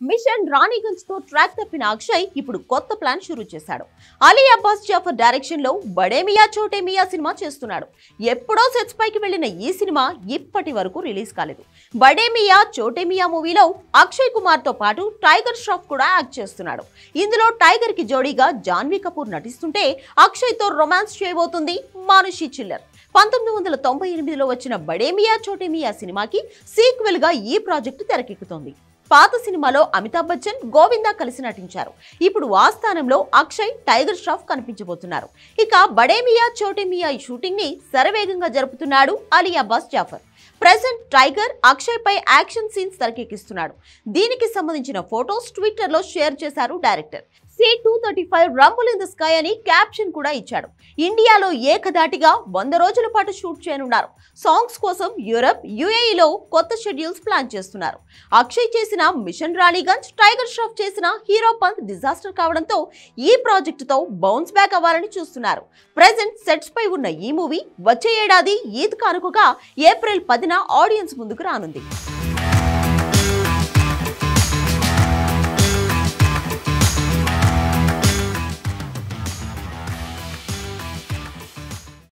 machine Raniganj తో track తప్పిన అక్షయ్ ఇప్పుడు కొత్త ప్లాన్ షురూ చేశాడు అలీ అబ్బాస్ జాఫర్ డైరెక్షన్ లో బడే మియా చోటే మియా సినిమా చేస్తున్నాడు ఎప్పుడో సెట్స్ పైకి వెళ్లిన ఈ సినిమా ఇప్పటి వరకు రిలీజ్ కాలేదు బడే మియా చోటే మియా మూవీలో అక్షయ్ కుమార్ తో పాటు టైగర్ ష్రాఫ్ కూడా యాక్ట్ చేస్తున్నాడు ఇందులో టైగర్ కి జోడీగా జాన్వీ కపూర్ నటిస్తుంటే అక్షయ్ తో రొమాన్స్ చేయబోతుంది మానుషి చిల్లర్ పంతొమ్మిది వందల తొంభై ఎనిమిదిలో వచ్చిన బడే మియా చోటే మియా సినిమాకి సీక్వెల్ గా ఈ ప్రాజెక్టు తెరకెక్కుతోంది పాత సినిమాలో అమితాబ్ బచ్చన్ గోవిందా కలిసి నటించారు ఇప్పుడు ఆ స్థానంలో అక్షయ్ టైగర్ ష్రాఫ్ కనిపించబోతున్నారు ఇక బడే మియా చోటే మియా ఈ షూటింగ్ ని శరవేగంగా జరుపుతున్నాడు అలీ అబ్బాస్ జాఫర్ ప్రెసెంట్ టైగర్ అక్షయ్ పై యాక్షన్ సీన్స్ తెరకెక్కిస్తున్నాడు దీనికి సంబంధించిన ఫొటోస్ ట్విట్టర్ లో షేర్ చేశారు director C two thirty five rumble in the sky అని క్యాప్షన్ కూడా ఇచ్చాడు ఇండియాలో ఏకధాటిగా వంద రోజుల పాటు షూట్ చేయనున్నారు సాంగ్స్ కోసం యూరప్ యుఏఈలో కొత్త షెడ్యూల్స్ ప్లాన్ చేస్తున్నారు అక్షయ్ చేసిన మిషన్ రాణిగంజ్ టైగర్ ష్రాఫ్ చేసిన హీరో పంత్ డిజాస్టర్ కావడంతో ఈ ప్రాజెక్టుతో బౌన్స్ బ్యాక్ అవ్వాలని చూస్తున్నారు ప్రెసెంట్ సెట్స్ పై ఉన్న ఈ మూవీ వచ్చే ఏడాది ఈద్ కానుకగా ఏప్రిల్ పదిన ఆడియన్స్ ముందుకు రానుంది